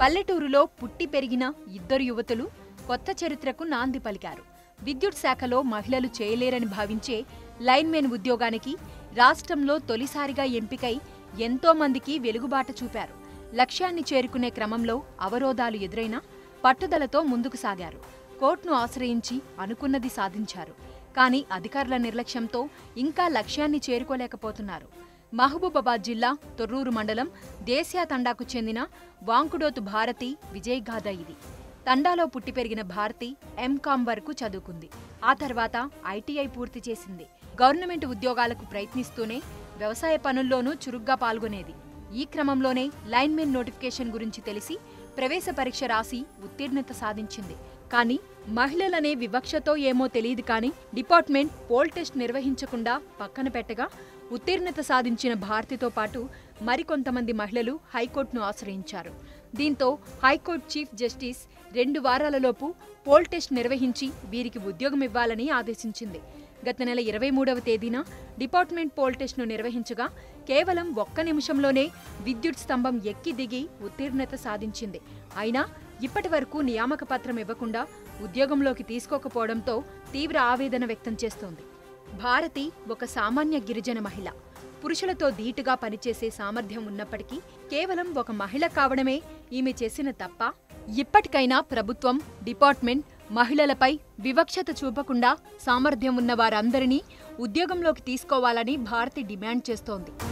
పల్లెటూరులో పుట్టి పెరిగిన ఇద్దరు యువతులు కొత్త చరిత్రకు నాంది పలికారు విద్యుత్ శాఖలో మహిళలు చేయలేరని భావించే లైన్మెన్ ఉద్యోగానికి రాష్ట్రంలో తొలిసారిగా ఎంపికై ఎంతో మందికి వెలుగుబాట చూపారు లక్ష్యాన్ని చేరుకునే క్రమంలో అవరోధాలు ఎదురైనా పట్టుదలతో ముందుకు సాగారు కోర్టును ఆశ్రయించి అనుకున్నది సాధించారు కానీ అధికారుల నిర్లక్ష్యంతో ఇంకా లక్ష్యాన్ని చేరుకోలేకపోతున్నారు మహబూబాబాద్ జిల్లా తొర్రూరు మండలం దేశీయ తండాకు చెందిన వాంకుడోతు భారతి విజయగాథ ఇది తండాలో పుట్టి పెరిగిన భారతి ఎంకామ్ వరకు చదువుకుంది ఆ తర్వాత ఐటీఐ పూర్తి చేసింది గవర్నమెంట్ ఉద్యోగాలకు ప్రయత్నిస్తూనే వ్యవసాయ పనుల్లోనూ చురుగ్గా పాల్గొనేది ఈ క్రమంలోనే లైన్మెన్ నోటిఫికేషన్ గురించి తెలిసి ప్రవేశ పరీక్ష రాసి ఉత్తీర్ణత సాధించింది కానీ మహిళలనే వివక్షతో ఏమో తెలియదు కానీ డిపార్ట్మెంట్ పోల్ టెస్ట్ నిర్వహించకుండా పక్కన పెట్టగా ఉత్తీర్ణత సాధించిన భారతితో పాటు మరికొంతమంది మహిళలు హైకోర్టును ఆశ్రయించారు దీంతో హైకోర్టు చీఫ్ జస్టిస్ రెండు వారాలలోపు పోల్ టెస్ట్ నిర్వహించి వీరికి ఉద్యోగం ఇవ్వాలని ఆదేశించింది గత నెల ఇరవై మూడవ తేదీన డిపార్ట్మెంట్ పోల్ టెస్ట్ను నిర్వహించగా కేవలం ఒక్క నిమిషంలోనే విద్యుత్ స్తంభం ఎక్కి దిగి ఉత్తీర్ణత సాధించింది అయినా ఇప్పటి వరకు నియామక పత్రం ఇవ్వకుండా ఉద్యోగంలోకి తీసుకోకపోవడంతో తీవ్ర ఆవేదన వ్యక్తం చేస్తోంది భారతి ఒక సామాన్య గిరిజన మహిళ పురుషులతో ధీటుగా పనిచేసే సామర్థ్యం ఉన్నప్పటికీ కేవలం ఒక మహిళ కావడమే ఈమె చేసిన తప్ప ఇప్పటికైనా ప్రభుత్వం డిపార్ట్మెంట్ మహిళలపై వివక్షత చూపకుండా సామర్థ్యం ఉన్న వారందరినీ ఉద్యోగంలోకి తీసుకోవాలని భారతి డిమాండ్ చేస్తోంది